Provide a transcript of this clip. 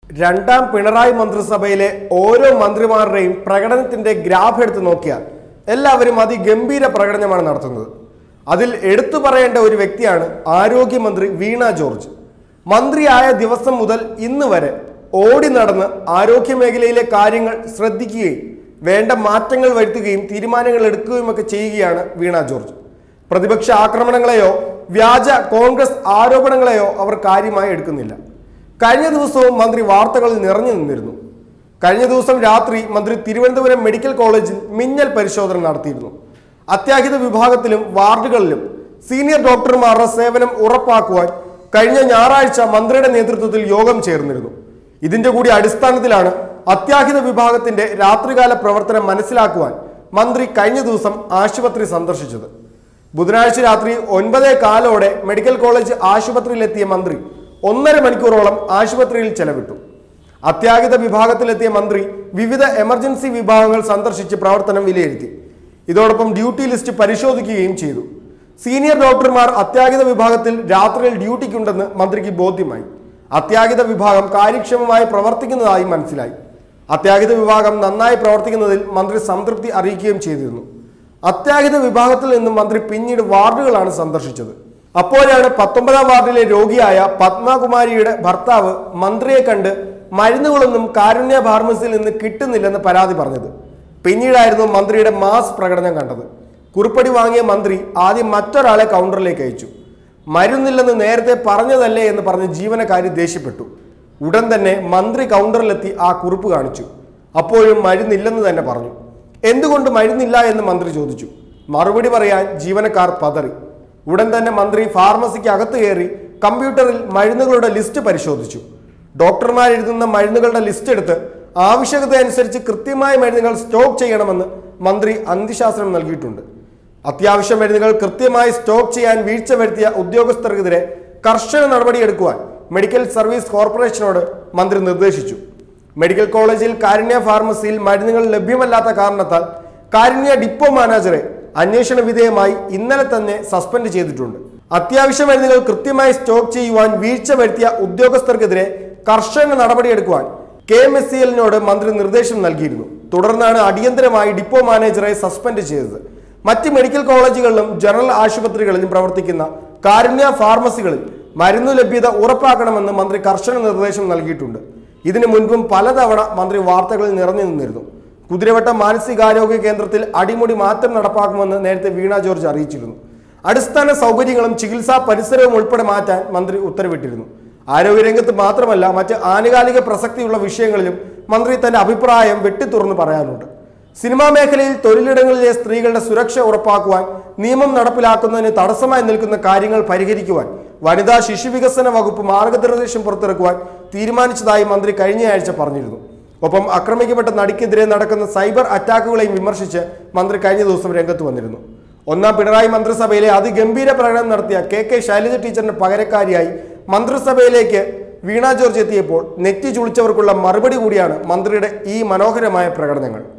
രണ്ടാം പിണറായി മന്ത്രിസഭയിലെ ഓരോ മന്ത്രിമാരുടെയും പ്രകടനത്തിന്റെ ഗ്രാഫ് എടുത്ത് നോക്കിയാൽ എല്ലാവരും അതിഗംഭീര പ്രകടനമാണ് നടത്തുന്നത് അതിൽ എടുത്തു പറയേണ്ട ഒരു വ്യക്തിയാണ് ആരോഗ്യമന്ത്രി വീണ ജോർജ് മന്ത്രിയായ ദിവസം മുതൽ ഇന്ന് വരെ ഓടി നടന്ന് ആരോഗ്യ മേഖലയിലെ കാര്യങ്ങൾ ശ്രദ്ധിക്കുകയും വേണ്ട മാറ്റങ്ങൾ വരുത്തുകയും തീരുമാനങ്ങൾ എടുക്കുകയും ഒക്കെ ചെയ്യുകയാണ് വീണ ജോർജ് പ്രതിപക്ഷ ആക്രമണങ്ങളെയോ വ്യാജ കോൺഗ്രസ് ആരോപണങ്ങളെയോ അവർ കാര്യമായി എടുക്കുന്നില്ല കഴിഞ്ഞ ദിവസവും മന്ത്രി വാർത്തകളിൽ നിറഞ്ഞു നിന്നിരുന്നു കഴിഞ്ഞ ദിവസം രാത്രി മന്ത്രി തിരുവനന്തപുരം മെഡിക്കൽ കോളേജിൽ മിന്നൽ പരിശോധന നടത്തിയിരുന്നു അത്യാഹിത വിഭാഗത്തിലും വാർഡുകളിലും സീനിയർ ഡോക്ടർമാരുടെ സേവനം ഉറപ്പാക്കുവാൻ കഴിഞ്ഞ ഞായറാഴ്ച മന്ത്രിയുടെ നേതൃത്വത്തിൽ യോഗം ചേർന്നിരുന്നു ഇതിന്റെ കൂടി അടിസ്ഥാനത്തിലാണ് അത്യാഹിത വിഭാഗത്തിന്റെ രാത്രികാല പ്രവർത്തനം മനസ്സിലാക്കുവാൻ മന്ത്രി കഴിഞ്ഞ ദിവസം ആശുപത്രി സന്ദർശിച്ചത് ബുധനാഴ്ച രാത്രി ഒൻപതേ കാലോടെ മെഡിക്കൽ കോളേജ് ആശുപത്രിയിലെത്തിയ മന്ത്രി ഒന്നര മണിക്കൂറോളം ആശുപത്രിയിൽ ചെലവിട്ടു അത്യാഹിത വിഭാഗത്തിലെത്തിയ മന്ത്രി വിവിധ എമർജൻസി വിഭാഗങ്ങൾ സന്ദർശിച്ച് പ്രവർത്തനം വിലയിരുത്തി ഇതോടൊപ്പം ഡ്യൂട്ടി ലിസ്റ്റ് പരിശോധിക്കുകയും ചെയ്തു സീനിയർ ഡോക്ടർമാർ അത്യാഹിത വിഭാഗത്തിൽ രാത്രിയിൽ ഡ്യൂട്ടിക്കുണ്ടെന്ന് മന്ത്രിക്ക് ബോധ്യമായി അത്യാഹിത വിഭാഗം കാര്യക്ഷമമായി പ്രവർത്തിക്കുന്നതായി മനസ്സിലായി അത്യാഹിത വിഭാഗം നന്നായി പ്രവർത്തിക്കുന്നതിൽ മന്ത്രി സംതൃപ്തി അറിയിക്കുകയും ചെയ്തിരുന്നു അത്യാഹിത വിഭാഗത്തിൽ നിന്നും മന്ത്രി പിന്നീട് വാർഡുകളാണ് സന്ദർശിച്ചത് അപ്പോഴാണ് പത്തൊമ്പതാം വാർഡിലെ രോഗിയായ പത്മകുമാരിയുടെ ഭർത്താവ് മന്ത്രിയെ കണ്ട് മരുന്നുകളൊന്നും കാരുണ്യ ഫാർമസിയിൽ നിന്ന് കിട്ടുന്നില്ലെന്ന് പരാതി പറഞ്ഞത് പിന്നീടായിരുന്നു മന്ത്രിയുടെ മാസ് പ്രകടനം കണ്ടത് കുറിപ്പടി വാങ്ങിയ മന്ത്രി ആദ്യം മറ്റൊരാളെ കൗണ്ടറിലേക്ക് അയച്ചു മരുന്നില്ലെന്ന് നേരത്തെ പറഞ്ഞതല്ലേ എന്ന് പറഞ്ഞ് ജീവനക്കാരി ദേഷ്യപ്പെട്ടു ഉടൻ തന്നെ മന്ത്രി കൗണ്ടറിലെത്തി ആ കുറിപ്പ് കാണിച്ചു അപ്പോഴും മരുന്നില്ലെന്ന് തന്നെ പറഞ്ഞു എന്തുകൊണ്ട് മരുന്നില്ല എന്ന് മന്ത്രി ചോദിച്ചു മറുപടി പറയാൻ ജീവനക്കാർ പതറി ഉടൻ തന്നെ മന്ത്രി ഫാർമസിക്ക് അകത്ത് കയറി കമ്പ്യൂട്ടറിൽ മരുന്നുകളുടെ ലിസ്റ്റ് പരിശോധിച്ചു ഡോക്ടർമാർ എഴുതുന്ന മരുന്നുകളുടെ ലിസ്റ്റ് എടുത്ത് ആവശ്യകത അനുസരിച്ച് കൃത്യമായ മരുന്നുകൾ സ്റ്റോക്ക് ചെയ്യണമെന്ന് മന്ത്രി അന്ത്യശാസനം നൽകിയിട്ടുണ്ട് അത്യാവശ്യ മരുന്നുകൾ കൃത്യമായി സ്റ്റോക്ക് ചെയ്യാൻ വീഴ്ച വരുത്തിയ ഉദ്യോഗസ്ഥർക്കെതിരെ കർശന നടപടിയെടുക്കുവാൻ മെഡിക്കൽ സർവീസ് കോർപ്പറേഷനോട് മന്ത്രി നിർദ്ദേശിച്ചു മെഡിക്കൽ കോളേജിൽ കാരുണ്യ ഫാർമസിയിൽ മരുന്നുകൾ ലഭ്യമല്ലാത്ത കാരണത്താൽ കാരുണ്യ ഡിപ്പോ മാനേജറെ അന്വേഷണ വിധേയമായി ഇന്നലെ തന്നെ സസ്പെൻഡ് ചെയ്തിട്ടുണ്ട് അത്യാവശ്യ മരുന്നുകൾ കൃത്യമായി സ്റ്റോക്ക് ചെയ്യുവാൻ വീഴ്ച വരുത്തിയ ഉദ്യോഗസ്ഥർക്കെതിരെ കർശന നടപടിയെടുക്കുവാൻ കെ എം എസ് സി എല്ലിനോട് മന്ത്രി നിർദ്ദേശം നൽകിയിരുന്നു തുടർന്നാണ് അടിയന്തരമായി ഡിപ്പോ മാനേജറെ സസ്പെൻഡ് ചെയ്തത് മറ്റ് മെഡിക്കൽ കോളേജുകളിലും ജനറൽ ആശുപത്രികളിലും പ്രവർത്തിക്കുന്ന കാരുണ്യ ഫാർമസികളിൽ മരുന്നു ലഭ്യത ഉറപ്പാക്കണമെന്ന് മന്ത്രി കർശന നിർദ്ദേശം നൽകിയിട്ടുണ്ട് ഇതിനു മുൻപും പലതവണ മന്ത്രി വാർത്തകളിൽ നിറഞ്ഞു നിന്നിരുന്നു കുതിരവട്ടം മാനസികാരോഗ്യ കേന്ദ്രത്തിൽ അടിമുടി മാറ്റം നടപ്പാക്കുമെന്ന് നേരത്തെ വീണ ജോർജ് അറിയിച്ചിരുന്നു അടിസ്ഥാന സൗകര്യങ്ങളും ചികിത്സാ പരിസരവും ഉൾപ്പെടെ മാറ്റാൻ മന്ത്രി ഉത്തരവിട്ടിരുന്നു ആരോഗ്യരംഗത്ത് മാത്രമല്ല മറ്റ് ആനുകാലിക പ്രസക്തിയുള്ള വിഷയങ്ങളിലും മന്ത്രി തന്റെ അഭിപ്രായം വെട്ടിത്തുറന്ന് പറയാനുണ്ട് സിനിമാ മേഖലയിൽ തൊഴിലിടങ്ങളിലെ സ്ത്രീകളുടെ സുരക്ഷ ഉറപ്പാക്കുവാൻ നിയമം നടപ്പിലാക്കുന്നതിന് തടസ്സമായി നിൽക്കുന്ന കാര്യങ്ങൾ പരിഹരിക്കുവാൻ വനിതാ ശിശുവികസന വകുപ്പ് മാർഗനിർദ്ദേശം പുറത്തിറക്കുവാൻ തീരുമാനിച്ചതായി മന്ത്രി കഴിഞ്ഞയാഴ്ച പറഞ്ഞിരുന്നു ഒപ്പം ആക്രമിക്കപ്പെട്ട നടിക്കെതിരെ നടക്കുന്ന സൈബർ അറ്റാക്കുകളെയും വിമർശിച്ച് മന്ത്രി കഴിഞ്ഞ ദിവസം രംഗത്ത് വന്നിരുന്നു ഒന്നാം പിണറായി മന്ത്രിസഭയിലെ അതിഗംഭീര പ്രകടനം നടത്തിയ കെ കെ ശൈലജ ടീച്ചറിന്റെ പകരക്കാരിയായി മന്ത്രിസഭയിലേക്ക് വീണ ജോർജ് എത്തിയപ്പോൾ നെറ്റി ചുളിച്ചവർക്കുള്ള മറുപടി കൂടിയാണ് മന്ത്രിയുടെ ഈ മനോഹരമായ പ്രകടനങ്ങൾ